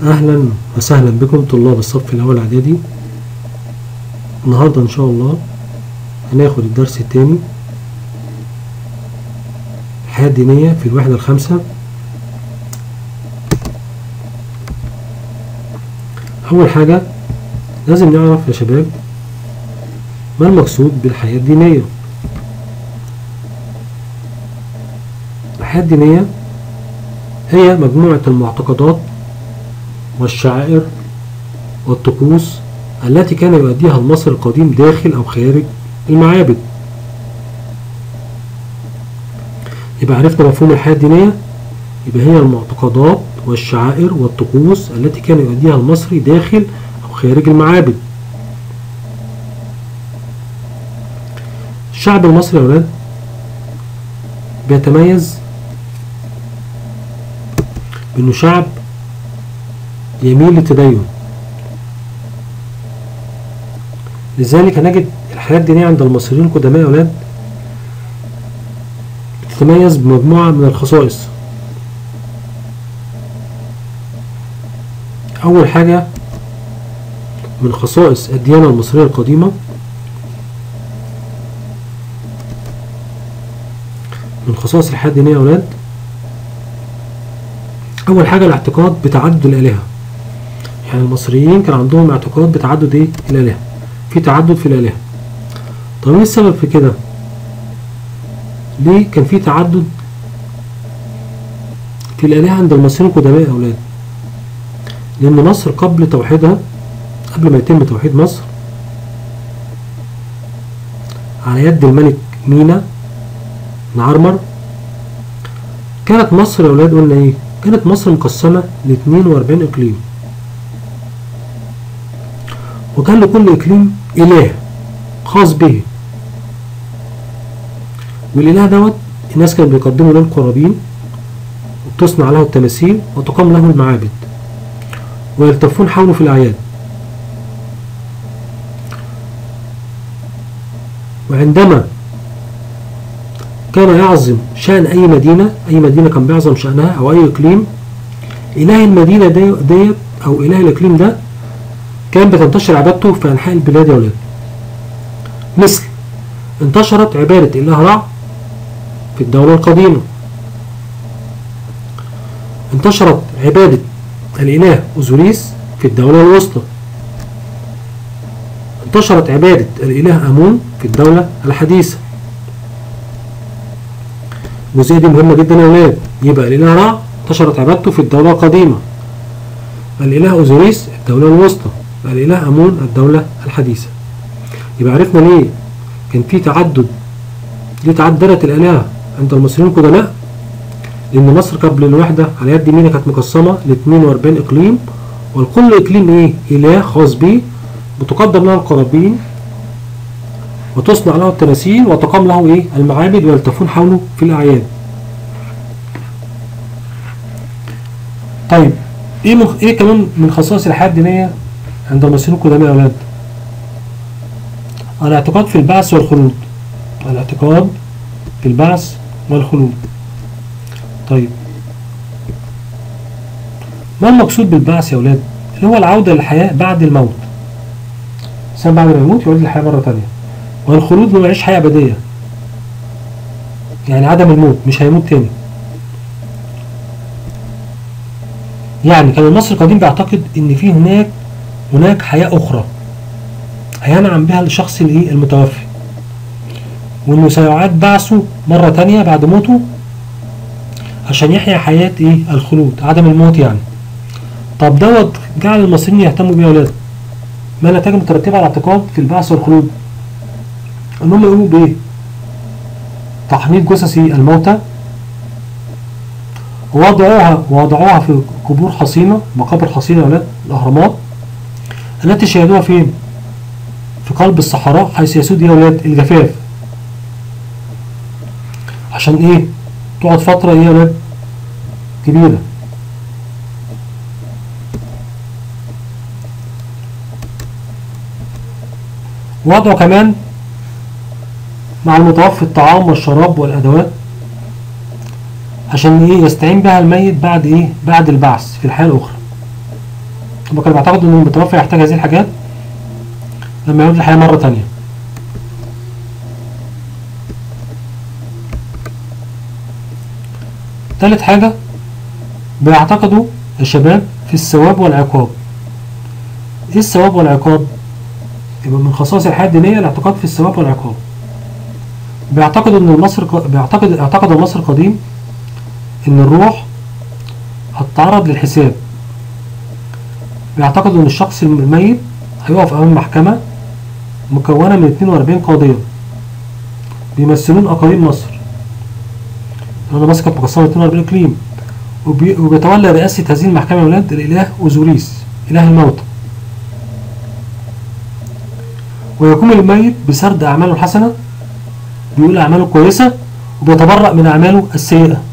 أهلا وسهلا بكم طلاب الصف الأول إعدادي النهاردة إن شاء الله هناخد الدرس التاني الحياة الدينية في الوحدة الخامسة أول حاجة لازم نعرف يا شباب ما المقصود بالحياة الدينية الحياة الدينية هي مجموعة المعتقدات والشعائر والطقوس التي كان يؤديها المصري القديم داخل أو خارج المعابد يبقى عرفنا مفهوم الحياة الدينية يبقى هي المعتقدات والشعائر والطقوس التي كان يؤديها المصري داخل أو خارج المعابد الشعب المصري يا ولاد بيتميز بأنه شعب يميل للتدين لذلك هنجد الحياة الدينية عند المصريين القدماء يا ولاد بتتميز بمجموعة من الخصائص أول حاجة من خصائص الديانة المصرية القديمة من خصائص الحياة الدينية يا ولاد أول حاجة الاعتقاد بتعدد الآلهة يعني المصريين كان عندهم اعتقاد بتعدد ايه الآلهة في تعدد في الآلهة طب ايه السبب في كده ليه كان في تعدد في الآلهة عند المصريين القدماء يا أولاد لأن مصر قبل توحيدها قبل ما يتم توحيد مصر على يد الملك مينا نعرمر كانت مصر يا أولاد قلنا إيه كانت مصر مقسمة ل 42 إقليم وكان لكل إقليم إله خاص به والإله دوت الناس كانوا بيقدموا له القرابين وتصنع له التماثيل وتقام له المعابد ويلتفون حوله في الأعياد وعندما كان يعظم شأن أي مدينة أي مدينة كان بيعظم شأنها أو أي إقليم إله المدينة دي ديت أو إله الإقليم ده كان بتنتشر عبادته في أنحاء البلاد يا ولاد مثل انتشرت عبادة إله رع في الدولة القديمة انتشرت عبادة الإله أوزوريس في الدولة الوسطى انتشرت عبادة الإله أمون في الدولة الحديثة الجزئية دي مهمة جدا يا ولاد يبقى الإله رع انتشرت عبادته في الدولة القديمة الإله أوزوريس الدولة الوسطى الإله أمون الدولة الحديثة يبقى عرفنا ليه كان في تعدد ليه تعددت الآلهة عند المصريين القدماء لأن مصر قبل الوحدة على يد مينا كانت مقسمة ل 42 إقليم والكل إقليم إيه؟ إله خاص بيه بتقدم له القرابين وتصنع له التماثيل وتقام له إيه؟ المعابد ويلتفون حوله في الأعياد. طيب إيه مخ... إيه كمان من خصائص الحياة الدينية عند المصريين القدماء يا أولاد؟ الاعتقاد في البعث والخلود. الاعتقاد في البعث والخلود. طيب ما المقصود بالبعث يا ولاد؟ اللي هو العودة للحياة بعد الموت. الإنسان بعد ما يموت يعود للحياة مرة تانية. والخلود هو يعيش حياة أبدية. يعني عدم الموت مش هيموت تاني. يعني كان المصري القديم بيعتقد إن في هناك هناك حياة أخرى هينعم بها الشخص الايه المتوفي وإنه سيعاد بعثه مرة تانية بعد موته عشان يحيا حياة ايه الخلود عدم الموت يعني طب دوت جعل المصريين يهتموا بيه يا ولاد ما النتائج المترتبة على الاعتقاد في البعث والخلود ان هم يقوموا بايه تحنيط جثث الموتى ووضعوها ووضعوها في قبور حصينة مقابر حصينة يا ولاد الأهرامات التي شاهدوها فين في قلب الصحراء حيث يسود يا ولاد الجفاف عشان ايه تقعد فترة ايه يا ولاد كبيرة وضعوا كمان مع المتوفي الطعام والشراب والأدوات عشان ايه يستعين بها الميت بعد ايه بعد البعث في الحياة الأخرى هما كانوا بيعتقدوا ان المتوفى يحتاج هذه الحاجات لما يعود للحياة مرة تانية تالت حاجة بيعتقدوا الشباب في الثواب والعقاب ايه الثواب والعقاب يبقى من خصائص الحياة الدينية الاعتقاد في الثواب والعقاب بيعتقد ان مصر بيعتقد اعتقد المصري القديم ان الروح هتتعرض للحساب بيعتقد ان الشخص الميت هيقف امام محكمة مكونة من 42 قاضية بيمثلون اقاليم مصر لأن مصر كانت مقسمة 42 اقليم وبي- وبيتولى رئاسة هذه المحكمة يا ولاد الإله أوزوريس إله الموتى ويقوم الميت بسرد أعماله الحسنة بيقول أعماله كويسة وبيتبرأ من أعماله السيئة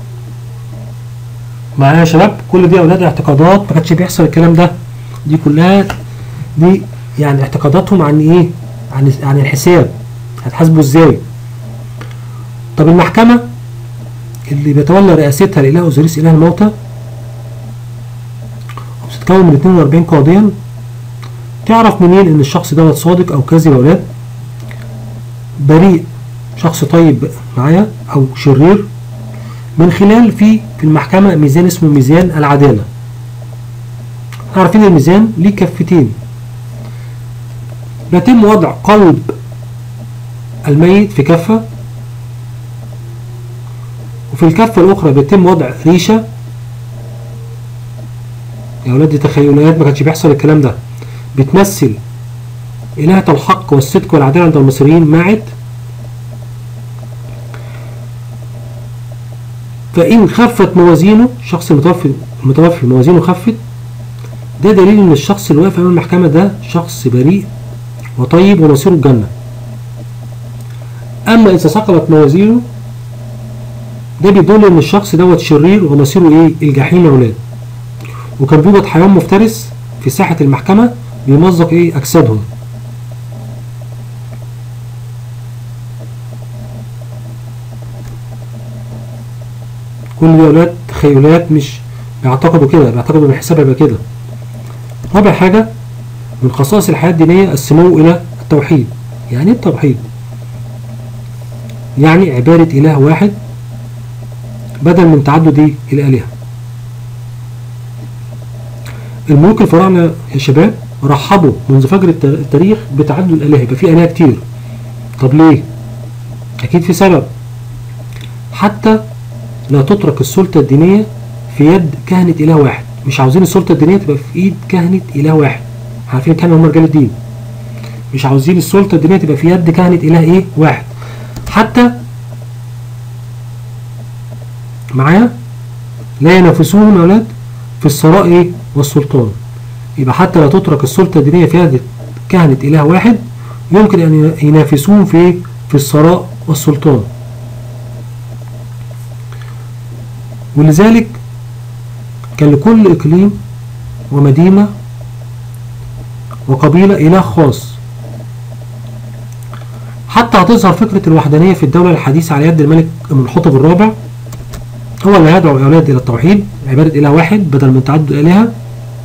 معايا يا شباب كل دي أولاد اعتقادات ما كانش بيحصل الكلام ده دي كلها دي يعني اعتقاداتهم عن إيه عن عن الحساب هتحاسبوا إزاي طب المحكمة اللي بيتولى رئاستها الإله أوزوريس إله الموتى وبتتكون من 42 قاضيا تعرف منين إن الشخص دوت صادق أو كاذب يا ولاد بريء شخص طيب معايا أو شرير من خلال في في المحكمة ميزان اسمه ميزان العدالة عارفين الميزان ليه كفتين بيتم وضع قلب الميت في كفة وفي الكفة الأخرى بيتم وضع ريشة يا ولاد دي تخيلات ما كانش بيحصل الكلام ده بتمثل إلهة الحق والصدق والعدالة عند المصريين ماعد فإن خفت موازينه الشخص المتوفي المتوفي موازينه خفت ده دليل إن الشخص اللي واقف أمام المحكمة ده شخص بريء وطيب ومصيره الجنة أما إذا سقطت موازينه ده بيدل ان الشخص دوت شرير ومصيره ايه الجحيم يا ولاد وكان بيوجد حيوان مفترس في ساحة المحكمة بيمزق ايه اجسادهم كل دي يا ولاد تخيلات مش بيعتقدوا كده بيعتقدوا ان الحساب هيبقى كده رابع حاجة من خصائص الحياة الدينية السمو إلى التوحيد يعني ايه التوحيد؟ يعني عبادة إله واحد بدل من تعدد ايه الآلهة الملوك الفراعنة يا شباب رحبوا منذ فجر الت- التاريخ بتعدد الآلهة يبقى في آلهة كتير طب ليه؟ أكيد في سبب حتى لا تترك السلطة الدينية في يد كهنة إله واحد مش عاوزين السلطة الدينية تبقى في إيد كهنة إله واحد عارفين كهنة هم رجال الدين مش عاوزين السلطة الدينية تبقى في يد كهنة إله إيه واحد حتى معايا لا ينافسوهم يا اولاد في الثراء ايه والسلطان يبقى حتى لا تترك السلطه الدينيه في يد كهنه اله واحد يمكن ان ينافسوهم في إيه؟ في الثراء والسلطان ولذلك كان لكل اقليم ومدينه وقبيله اله خاص حتى هتظهر فكره الوحدانيه في الدوله الحديثه على يد الملك منحطب الرابع هو اللي يدعو الأولاد إلى التوحيد عبادة إله واحد بدل من تعدد الآلهة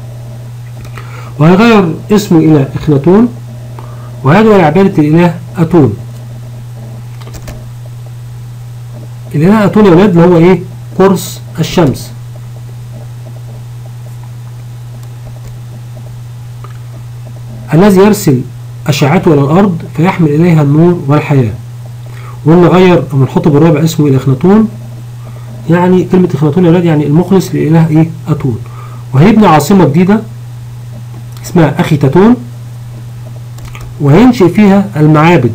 وهيغير اسمه إلى إخناتون ويدعو إلى عبادة الإله أتون الإله أتون يا أولاد اللي هو إيه قرص الشمس الذي يرسل أشعته إلى الأرض فيحمل إليها النور والحياة وإن غير منحطب الرابع اسمه إلى إخناتون يعني كلمة إخناتون يا ولاد يعني المخلص لإله إيه أتون وهيبني عاصمة جديدة اسمها أخي تاتون وهينشئ فيها المعابد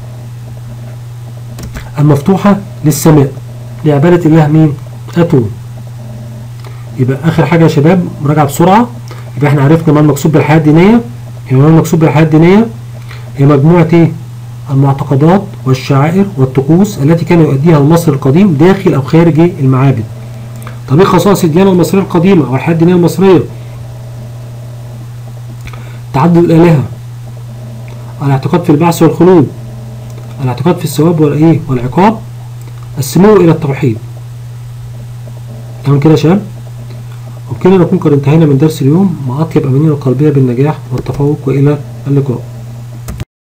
المفتوحة للسماء لعبادة الله مين أتون يبقى آخر حاجة يا شباب مراجعة بسرعة يبقى احنا عرفنا ما المقصود بالحياة الدينية يبقى ما المقصود بالحياة الدينية هي مجموعة ايه المعتقدات والشعائر والطقوس التي كان يؤديها المصري القديم داخل أو خارج المعابد طب ايه خصائص الديانة المصرية القديمة أو الحياة الدينية المصرية تعدد الآلهة الاعتقاد في البعث والخلود الاعتقاد في الثواب والإيه والعقاب السمو إلى التوحيد تمام كده يا شباب وبكده نكون قد انتهينا من درس اليوم مع أطيب أمانينا القلبية بالنجاح والتفوق وإلى اللقاء